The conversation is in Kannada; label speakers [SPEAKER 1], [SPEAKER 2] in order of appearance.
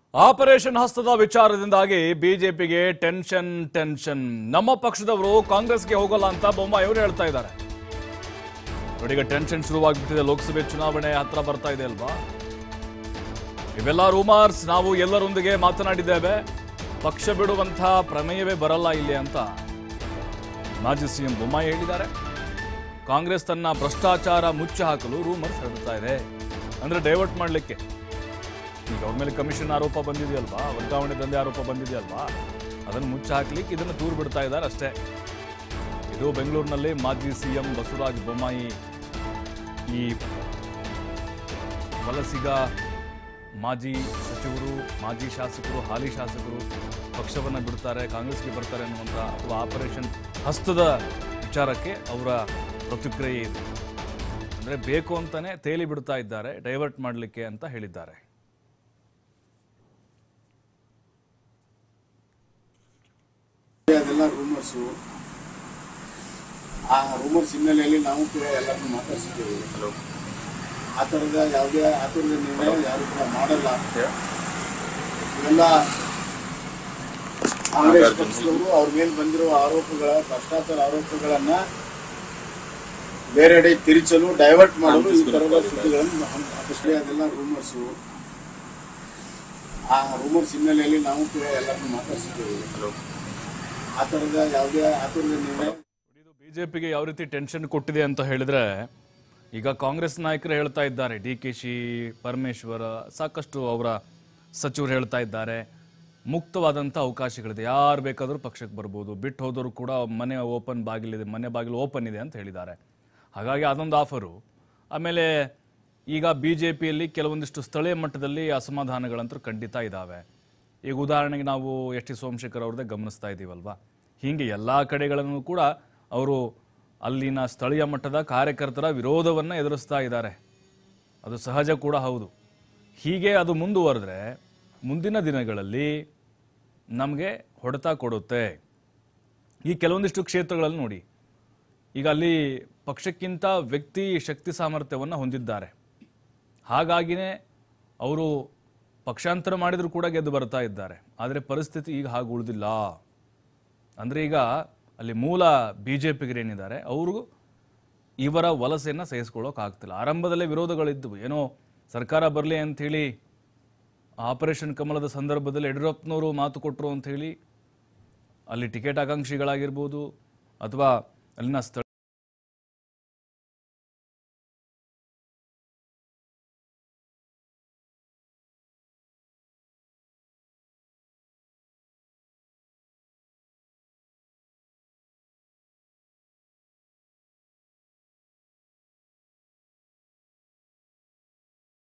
[SPEAKER 1] ಆಪರೇಷನ್ ಹಸ್ತದ ವಿಚಾರದಿಂದಾಗಿ ಬಿಜೆಪಿಗೆ ಟೆನ್ಷನ್ ಟೆನ್ಷನ್ ನಮ್ಮ ಪಕ್ಷದವರು ಕಾಂಗ್ರೆಸ್ಗೆ ಹೋಗಲ್ಲ ಅಂತ ಬೊಮ್ಮಾಯಿ ಅವರು ಹೇಳ್ತಾ ಇದ್ದಾರೆ ನೋಡಿ ಈಗ ಟೆನ್ಷನ್ ಶುರುವಾಗ್ಬಿಟ್ಟಿದೆ ಲೋಕಸಭೆ ಚುನಾವಣೆ ಹತ್ರ ಬರ್ತಾ ಇದೆ ಅಲ್ವಾ ಇವೆಲ್ಲ ರೂಮರ್ಸ್ ನಾವು ಎಲ್ಲರೊಂದಿಗೆ ಮಾತನಾಡಿದ್ದೇವೆ ಪಕ್ಷ ಬಿಡುವಂತಹ ಪ್ರಮೇಯವೇ ಬರಲ್ಲ ಇಲ್ಲಿ ಅಂತ ಮಾಜಿ ಸಿಎಂ ಬೊಮ್ಮಾಯಿ ಹೇಳಿದ್ದಾರೆ ಕಾಂಗ್ರೆಸ್ ತನ್ನ ಭ್ರಷ್ಟಾಚಾರ ಮುಚ್ಚಿ ಹಾಕಲು ರೂಮರ್ಸ್ ಹರಡ್ತಾ ಇದೆ ಅಂದ್ರೆ ಡೈವರ್ಟ್ ಮಾಡಲಿಕ್ಕೆ ಈಗ ಅವ್ರ ಮೇಲೆ ಕಮಿಷನ್ ಆರೋಪ ಬಂದಿದೆಯಲ್ವಾ ವರ್ಗಾವಣೆ ದಂಧೆ ಆರೋಪ ಬಂದಿದೆಯಲ್ವಾ ಅದನ್ನು ಮುಚ್ಚಿ ಹಾಕ್ಲಿಕ್ಕೆ ಇದನ್ನು ದೂರ ಬಿಡ್ತಾ ಇದ್ದಾರೆ ಅಷ್ಟೇ ಇದು ಬೆಂಗಳೂರಿನಲ್ಲಿ ಮಾಜಿ ಸಿಎಂ ಬಸವರಾಜ ಬೊಮ್ಮಾಯಿ ಈ ವಲಸಿಗ ಮಾಜಿ ಸಚಿವರು ಮಾಜಿ ಶಾಸಕರು ಹಾಲಿ ಶಾಸಕರು ಪಕ್ಷವನ್ನು ಬಿಡ್ತಾರೆ ಕಾಂಗ್ರೆಸ್ಗೆ ಬರ್ತಾರೆ ಅನ್ನುವಂಥ ಅಥವಾ ಆಪರೇಷನ್ ಹಸ್ತದ ವಿಚಾರಕ್ಕೆ ಅವರ ಪ್ರತಿಕ್ರಿಯೆ ಇದೆ ಅಂದರೆ ಬೇಕು ಅಂತಾನೆ ತೇಲಿ ಬಿಡ್ತಾ ಇದ್ದಾರೆ ಡೈವರ್ಟ್ ಮಾಡಲಿಕ್ಕೆ ಅಂತ ಹೇಳಿದ್ದಾರೆ
[SPEAKER 2] ಅದೆಲ್ಲ ರೂಮರ್ಸು ಆ ರೂಮರ್ಸ್ ಹಿನ್ನೆಲೆಯಲ್ಲಿ ನಾವು ಕೂಡ ಎಲ್ಲರನ್ನು ಮಾತಾಡ್ಸಿದ್ದೀವಿ ಆ ಥರದ ಯಾವುದೇ ಆ ಥರದ ನಿರ್ಣಯ ಯಾರು ಕೂಡ ಮಾಡಲ್ಲ ಇವೆಲ್ಲ ಕಾಂಗ್ರೆಸ್ ಪಕ್ಷದವರು ಅವ್ರ ಮೇಲೆ ಬಂದಿರುವ ಆರೋಪಗಳ ಭ್ರಷ್ಟಾಚಾರ ಆರೋಪಗಳನ್ನ ಬೇರೆಡೆ ತಿರುಚಲು ಡೈವರ್ಟ್ ಮಾಡಲು ಈ ಥರದ ಸುದ್ದಿಗಳನ್ನು ಹಬ್ಬಿಸ್ಲಿ ಅದೆಲ್ಲ ರೂಮರ್ಸು ಆ ರೂಮರ್ಸ್ ಹಿನ್ನೆಲೆಯಲ್ಲಿ ನಾವು ಕೂಡ ಎಲ್ಲರನ್ನು ಮಾತಾಡ್ಸಿದ್ದೀವಿ ಆ ಥರದ ಯಾವುದೇ ಆ ಥರದ ನಿರ್ಣಯ
[SPEAKER 1] ಇದು ಬಿಜೆಪಿಗೆ ಯಾವ ರೀತಿ ಟೆನ್ಷನ್ ಕೊಟ್ಟಿದೆ ಅಂತ ಹೇಳಿದ್ರೆ ಈಗ ಕಾಂಗ್ರೆಸ್ ನಾಯಕರು ಹೇಳ್ತಾ ಇದ್ದಾರೆ ಡಿ ಕೆ ಶಿ ಪರಮೇಶ್ವರ ಸಾಕಷ್ಟು ಅವರ ಸಚಿವರು ಹೇಳ್ತಾ ಇದ್ದಾರೆ ಮುಕ್ತವಾದಂಥ ಅವಕಾಶಗಳಿದೆ ಯಾರು ಬೇಕಾದರೂ ಪಕ್ಷಕ್ಕೆ ಬರ್ಬೋದು ಬಿಟ್ಟು ಹೋದವರು ಕೂಡ ಮನೆ ಓಪನ್ ಬಾಗಿಲಿದೆ ಮನೆ ಬಾಗಿಲು ಓಪನ್ ಇದೆ ಅಂತ ಹೇಳಿದ್ದಾರೆ ಹಾಗಾಗಿ ಅದೊಂದು ಆಫರು ಆಮೇಲೆ ಈಗ ಬಿ ಜೆ ಪಿಯಲ್ಲಿ ಕೆಲವೊಂದಿಷ್ಟು ಸ್ಥಳೀಯ ಮಟ್ಟದಲ್ಲಿ ಅಸಮಾಧಾನಗಳಂತೂ ಖಂಡಿತ ಇದ್ದಾವೆ ಈಗ ಉದಾಹರಣೆಗೆ ನಾವು ಎಸ್ ಟಿ ಸೋಮಶೇಖರ್ ಅವ್ರದ್ದೇ ಗಮನಿಸ್ತಾ ಇದ್ದೀವಲ್ವಾ ಹೀಗೆ ಎಲ್ಲ ಕಡೆಗಳನ್ನು ಕೂಡ ಅವರು ಅಲ್ಲಿನ ಸ್ಥಳೀಯ ಮಟ್ಟದ ಕಾರ್ಯಕರ್ತರ ವಿರೋಧವನ್ನು ಎದುರಿಸ್ತಾ ಇದ್ದಾರೆ ಅದು ಸಹಜ ಕೂಡ ಹೌದು ಹೀಗೆ ಅದು ಮುಂದುವರೆದ್ರೆ ಮುಂದಿನ ದಿನಗಳಲ್ಲಿ ನಮಗೆ ಹೊಡೆತ ಕೊಡುತ್ತೆ ಈ ಕೆಲವೊಂದಿಷ್ಟು ಕ್ಷೇತ್ರಗಳಲ್ಲಿ ನೋಡಿ ಈಗ ಅಲ್ಲಿ ಪಕ್ಷಕ್ಕಿಂತ ವ್ಯಕ್ತಿ ಶಕ್ತಿ ಸಾಮರ್ಥ್ಯವನ್ನು ಹೊಂದಿದ್ದಾರೆ ಹಾಗಾಗಿನೇ ಅವರು ಪಕ್ಷಾಂತರ ಮಾಡಿದರೂ ಕೂಡ ಗೆದ್ದು ಬರ್ತಾ ಇದ್ದಾರೆ ಆದರೆ ಪರಿಸ್ಥಿತಿ ಈಗ ಹಾಗೆ ಉಳಿದಿಲ್ಲ ಅಂದರೆ ಈಗ ಅಲ್ಲಿ ಮೂಲ ಬಿ ಜೆ ಪಿಗರೇನಿದ್ದಾರೆ ಅವರು ಇವರ ವಲಸೆಯನ್ನು ಸಹಿಸ್ಕೊಳ್ಳೋಕ್ಕಾಗ್ತಿಲ್ಲ ಆರಂಭದಲ್ಲೇ ವಿರೋಧಗಳಿದ್ದವು ಏನೋ ಸರ್ಕಾರ ಬರಲಿ ಅಂಥೇಳಿ ಆಪರೇಷನ್ ಕಮಲದ ಸಂದರ್ಭದಲ್ಲಿ ಯಡಿಯೂರಪ್ಪನವರು ಮಾತು ಕೊಟ್ಟರು ಅಂಥೇಳಿ ಅಲ್ಲಿ ಟಿಕೆಟ್ ಆಕಾಂಕ್ಷಿಗಳಾಗಿರ್ಬೋದು ಅಥವಾ ಅಲ್ಲಿನ ಸ್ಥಳ